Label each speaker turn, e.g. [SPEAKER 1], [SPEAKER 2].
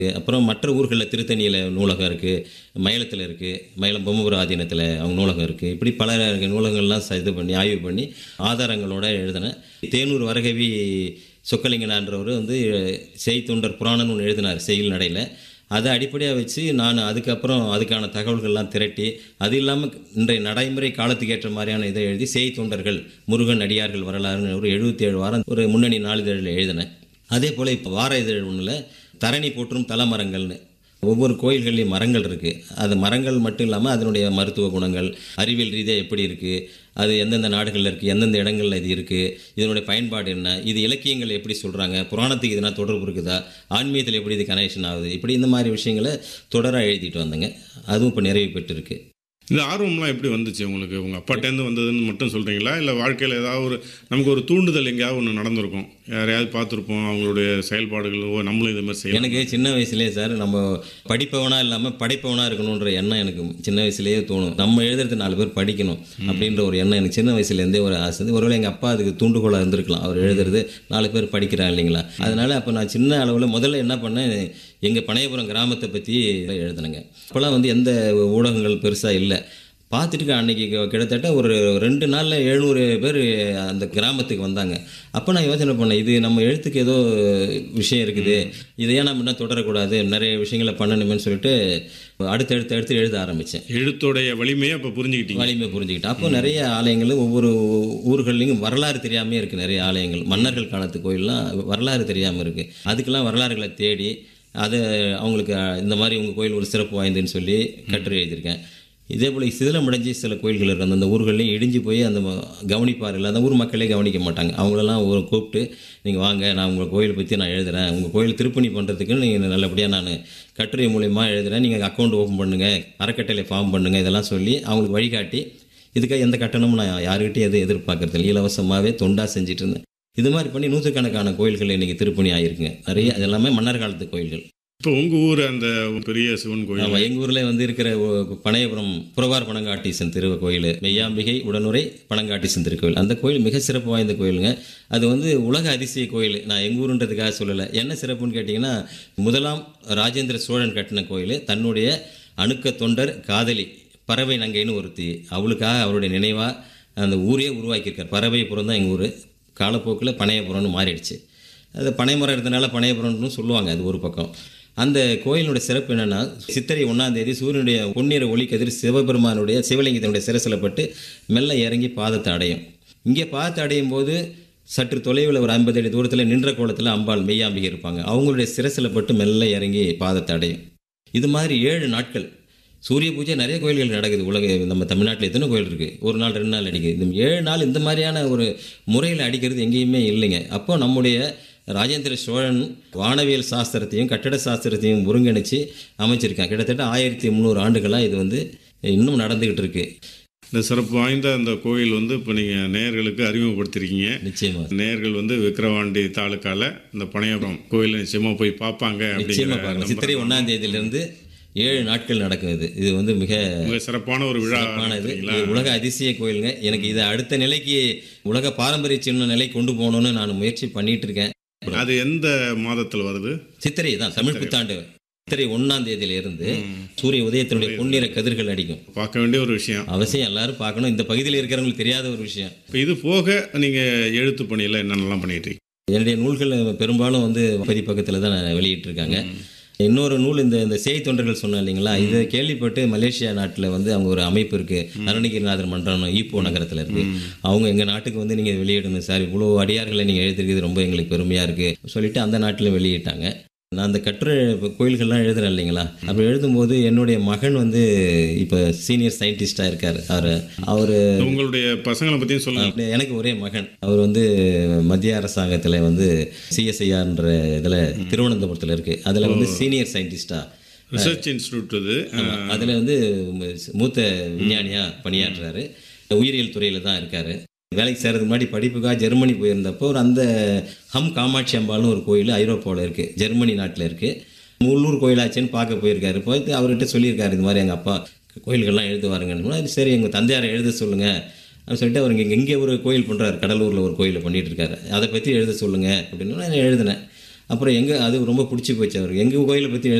[SPEAKER 1] அப்புறம் மற்ற ஊர்களில் திருத்தணியில் நூலகம் இருக்குது மயிலத்தில் இருக்குது மயிலம் பொம்மபுரம் ஆதீனத்தில் அவங்க நூலகம் இருக்குது இப்படி பல நூலகங்கள்லாம் ச- இது பண்ணி ஆய்வு பண்ணி ஆதாரங்களோட எழுதினேன் தேனூர் வரகவி சொக்கலிங்கனான்றவர் வந்து செய்தொண்டர் புராணம்னு ஒன்று எழுதினார் செய்யுள் நடையில் அதை அடிப்படையாக வச்சு நான் அதுக்கப்புறம் அதுக்கான தகவல்கள்லாம் திரட்டி அது இல்லாமல் இன்றைய நடைமுறை காலத்துக்கு ஏற்ற மாதிரியான இதை எழுதி செய் தொண்டர்கள் முருகன் அடியார்கள் வரலாறுன்னு ஒரு எழுபத்தி ஏழு வாரம் ஒரு முன்னணி நாளிதழில் எழுதினேன் அதே போல் இப்போ வார இதழ் ஒன்றில் தரணி போற்றும் தலமரங்கள்னு ஒவ்வொரு கோயில்கள்லையும் மரங்கள் இருக்குது அது மரங்கள் மட்டும் இல்லாமல் அதனுடைய மருத்துவ குணங்கள் அறிவியல் ரீதியாக எப்படி இருக்குது அது எந்தெந்த நாடுகளில் இருக்குது எந்தெந்த இடங்களில் இது இருக்குது இதனுடைய பயன்பாடு என்ன இது இலக்கியங்கள் எப்படி சொல்கிறாங்க புராணத்துக்கு இதனா தொடர்பு இருக்குதா ஆன்மீகத்தில் எப்படி இது கனெக்ஷன் ஆகுது இப்படி இந்த மாதிரி விஷயங்களை தொடராக எழுதிட்டு வந்தேங்க அதுவும் இப்போ நிறைவு பெற்றிருக்கு
[SPEAKER 2] இந்த ஆர்வம்லாம் எப்படி வந்துச்சு உங்களுக்கு உங்கள் அப்பாட்டேருந்து வந்ததுன்னு மட்டும் சொல்கிறீங்களா இல்லை வாழ்க்கையில் ஏதாவது ஒரு நமக்கு ஒரு தூண்டுதல் எங்கேயாவது ஒன்று நடந்திருக்கும் யாரையாவது பார்த்துருப்போம் அவங்களுடைய செயல்பாடுகள் ஓ நம்மளும் இது மாதிரி செய்யலாம்
[SPEAKER 1] எனக்கு சின்ன வயசுலேயே சார் நம்ம படிப்பவனா இல்லாமல் படைப்பவனா இருக்கணுன்ற எண்ணம் எனக்கு சின்ன வயசுலேயே தோணும் நம்ம எழுதுறது நாலு பேர் படிக்கணும் அப்படின்ற ஒரு எண்ணம் எனக்கு சின்ன வயசுலேருந்தே ஒரு ஆசை இருந்து ஒருவேளை எங்கள் அப்பா அதுக்கு தூண்டுகோலாக இருந்திருக்கலாம் அவர் எழுதுறது நாலு பேர் படிக்கிறாங்க இல்லைங்களா அதனால அப்போ நான் சின்ன அளவில் முதல்ல என்ன பண்ணேன் எங்கள் பனையபுரம் கிராமத்தை பற்றி எழுதினேங்க அப்போல்லாம் வந்து எந்த ஊடகங்கள் பெருசாக இல்லை பார்த்துட்டு அன்னைக்கு கி- கிட்டத்தட்ட ஒரு ரெண்டு நாளில் எழுநூறு பேர் அந்த கிராமத்துக்கு வந்தாங்க அப்போ நான் யோசனை பண்ணேன் இது நம்ம எழுத்துக்கு ஏதோ விஷயம் இருக்குது இதை ஏன் நம்ம இன்னும் தொடரக்கூடாது நிறைய விஷயங்களை பண்ணணுமேன்னு சொல்லிட்டு அடுத்து அடுத்து அடுத்து எழுத ஆரம்பித்தேன்
[SPEAKER 2] எழுத்துடைய வலிமையை அப்போ புரிஞ்சுக்கிட்டீங்க
[SPEAKER 1] வலிமை புரிஞ்சுக்கிட்டேன் அப்போ நிறைய ஆலயங்களும் ஒவ்வொரு ஊர்கள்லையும் வரலாறு தெரியாமே இருக்குது நிறைய ஆலயங்கள் மன்னர்கள் காலத்து கோயில்லாம் வரலாறு தெரியாமல் இருக்குது அதுக்கெல்லாம் வரலாறுகளை தேடி அதை அவங்களுக்கு இந்த மாதிரி உங்கள் கோயில் ஒரு சிறப்பு வாய்ந்ததுன்னு சொல்லி கட்டுரை எழுதியிருக்கேன் இதே போல் சிதிலமடைஞ்சு சில கோயில்கள் இருக்கு அந்தந்த ஊர்கள்லையும் இடிஞ்சு போய் அந்த ம- கவனிப்பார்கள் அந்த ஊர் மக்களே கவனிக்க மாட்டாங்க அவங்களெல்லாம் ஒரு கூப்பிட்டு நீங்கள் வாங்க நான் உங்கள் கோயிலை பற்றி நான் எழுதுறேன் உங்கள் கோயில் திருப்பணி பண்ணுறதுக்கு நீங்கள் நல்லபடியாக நான் கட்டுரை மூலயமா எழுதுறேன் நீங்கள் அக்கௌண்ட் ஓப்பன் பண்ணுங்கள் அறக்கட்டளை ஃபார்ம் பண்ணுங்கள் இதெல்லாம் சொல்லி அவங்களுக்கு வழிகாட்டி இதுக்காக எந்த கட்டணமும் நான் யாருக்கிட்டையும் எதுவும் எதிர்பார்க்கறது இல்லை இலவசமாகவே தொண்டா செஞ்சுட்டு இருந்தேன் இது மாதிரி பண்ணி நூற்றுக்கணக்கான கோயில்கள் இன்றைக்கி திருப்பணி ஆகிருக்குங்க நிறைய அது எல்லாமே மன்னர் காலத்து கோயில்கள்
[SPEAKER 2] இப்போ உங்கள் ஊர் அந்த பெரிய சிவன் கோயில்
[SPEAKER 1] ஆமாம் எங்கள் ஊரில் வந்து இருக்கிற ஒ- பனையபுரம் புறவார் பனங்காட்டீசன் திரு கோயில் மெய்யாம்பிகை உடனுரை பனங்காட்டீசன் திருக்கோயில் அந்த கோயில் மிக சிறப்பு வாய்ந்த கோயிலுங்க அது வந்து உலக அதிசய கோயில் நான் எங்கள் ஊருன்றதுக்காக சொல்லலை என்ன சிறப்புன்னு கேட்டிங்கன்னா முதலாம் ராஜேந்திர சோழன் கட்டின கோயில் தன்னுடைய அணுக்க தொண்டர் காதலி பறவை நங்கைன்னு ஒருத்தி அவளுக்காக அவருடைய நினைவாக அந்த ஊரே உருவாக்கியிருக்கார் பறவைபுரம் தான் எங்கள் ஊர் காலப்போக்கில் பனையபுரம்னு மாறிடுச்சு அது பனைமரம் இருந்தனால பனையபுரம்னு சொல்லுவாங்க அது ஒரு பக்கம் அந்த கோயிலுடைய சிறப்பு என்னன்னா சித்திரை ஒன்றாம் தேதி சூரியனுடைய பொன்னிற ஒளி கதிர் சிவபெருமானுடைய சிவலிங்கத்தினுடைய சிரசில் பட்டு மெல்ல இறங்கி பாதத்தை அடையும் இங்கே பாதத்தை அடையும் போது சற்று தொலைவில் ஒரு ஐம்பது அடி தூரத்தில் நின்ற கோலத்தில் அம்பாள் மெய்யாம்பிகை இருப்பாங்க அவங்களுடைய சிரசில் பட்டு மெல்ல இறங்கி பாதத்தை அடையும் இது மாதிரி ஏழு நாட்கள் சூரிய பூஜை நிறைய கோயில்கள் நடக்குது உலக நம்ம தமிழ்நாட்டில் எத்தனை கோயில் இருக்குது ஒரு நாள் ரெண்டு நாள் அடிக்குது இந்த ஏழு நாள் இந்த மாதிரியான ஒரு முறையில் அடிக்கிறது எங்கேயுமே இல்லைங்க அப்போ நம்முடைய ராஜேந்திர சோழன் வானவியல் சாஸ்திரத்தையும் கட்டட சாஸ்திரத்தையும் ஒருங்கிணைச்சு அமைச்சிருக்கான் கிட்டத்தட்ட ஆயிரத்தி முந்நூறு ஆண்டுகளாக இது வந்து இன்னும் நடந்துக்கிட்டு இருக்கு
[SPEAKER 2] இந்த சிறப்பு வாய்ந்த அந்த கோயில் வந்து இப்போ நீங்கள் நேயர்களுக்கு அறிமுகப்படுத்திருக்கீங்க
[SPEAKER 1] நிச்சயமா
[SPEAKER 2] நேயர்கள் வந்து விக்கிரவாண்டி தாலுக்கால இந்த பனையபுரம் கோயில் நிச்சயமாக போய் பார்ப்பாங்க
[SPEAKER 1] நிச்சயமா
[SPEAKER 2] அப்படிங்கிற
[SPEAKER 1] பாருங்க சித்திரை ஒன்றாம் தேதியிலிருந்து ஏழு நாட்கள் நடக்கும் இது இது வந்து மிக
[SPEAKER 2] மிக சிறப்பான ஒரு விழா
[SPEAKER 1] சிறப்பானது
[SPEAKER 2] நடத்துறீங்களா?
[SPEAKER 1] இது உலக அதிசய கோயிலுங்க எனக்கு இதை அடுத்த நிலைக்கு உலக பாரம்பரிய சின்ன நிலை கொண்டு போகணும்னு நான் முயற்சி பண்ணிட்டு இருக்கேன்
[SPEAKER 2] அது எந்த மாதத்தில் வருது
[SPEAKER 1] சித்திரை தான் தமிழ் புத்தாண்டு சித்திரை ஒன்றாம் தேதியில இருந்து சூரிய உதயத்தினுடைய பொன்னிற கதிர்கள் அடிக்கும்
[SPEAKER 2] பார்க்க வேண்டிய ஒரு விஷயம்
[SPEAKER 1] அவசியம் எல்லாரும் பார்க்கணும் இந்த பகுதியில் இருக்கிறவங்களுக்கு தெரியாத ஒரு விஷயம்
[SPEAKER 2] இப்போ இது போக நீங்கள் எழுத்து பணியில் என்னென்னலாம் பண்ணிட்டு இருக்கீங்க
[SPEAKER 1] என்னுடைய நூல்கள் பெரும்பாலும் வந்து பதிப்பக்கத்தில் தான் வெளியிட்டிருக்காங்க இன்னொரு நூல் இந்த இந்த செய்தி தொண்டர்கள் சொன்னேன் இல்லைங்களா இதை கேள்விப்பட்டு மலேசியா நாட்டில் வந்து அவங்க ஒரு அமைப்பு இருக்குது அருணகிரிநாதர் மன்றம் ஈப்போ நகரத்தில் இருக்குது அவங்க எங்கள் நாட்டுக்கு வந்து நீங்கள் வெளியிடணும் சார் இவ்வளோ அடியார்களை நீங்கள் எழுதிருக்கிறது ரொம்ப எங்களுக்கு பெருமையாக இருக்குது சொல்லிட்டு அந்த நாட்டில் வெளியிட்டாங்க நான் அந்த கட்டுரை இப்போ கோயில்கள்லாம் எழுதுறேன் இல்லைங்களா அப்படி எழுதும்போது என்னுடைய மகன் வந்து இப்போ சீனியர் சயின்டிஸ்டாக இருக்கார் அவர் அவர்
[SPEAKER 2] உங்களுடைய பசங்களை பற்றியும் சொல்லுங்க
[SPEAKER 1] அப்படி எனக்கு ஒரே மகன் அவர் வந்து மத்திய அரசாங்கத்தில் வந்து சிஎஸ்ஐஆர்ன்ற இதில் திருவனந்தபுரத்தில் இருக்குது அதில் வந்து சீனியர் சயின்டிஸ்டாக
[SPEAKER 2] ரிசர்ச் இன்ஸ்டியூட் இது
[SPEAKER 1] அதில் வந்து மூத்த விஞ்ஞானியாக பணியாற்றுறாரு உயிரியல் துறையில் தான் இருக்கார் வேலைக்கு சேர்றதுக்கு முன்னாடி படிப்புக்காக ஜெர்மனி போயிருந்தப்போ ஒரு அந்த ஹம் காமாட்சி அம்பாள்னு ஒரு கோயில் ஐரோப்பாவில் இருக்குது ஜெர்மனி நாட்டில் இருக்குது உள்ளூர் கோயிலாச்சேன்னு பார்க்க போயிருக்காரு போய் அவர்கிட்ட சொல்லியிருக்காரு இந்த மாதிரி எங்கள் அப்பா கோயில்கள்லாம் எழுதுவாருங்கன்னு சரி எங்கள் தந்தையாரை எழுத சொல்லுங்கள் அப்படின்னு சொல்லிட்டு அவர் இங்கே இங்கே ஒரு கோயில் பண்ணுறாரு கடலூரில் ஒரு கோயில் பண்ணிட்டு இருக்காரு அதை பற்றி எழுத சொல்லுங்கள் அப்படின்னு நான் எழுதினேன் அப்புறம் எங்கள் அது ரொம்ப பிடிச்சி போச்சு அவருக்கு எங்கள் கோயிலை பற்றி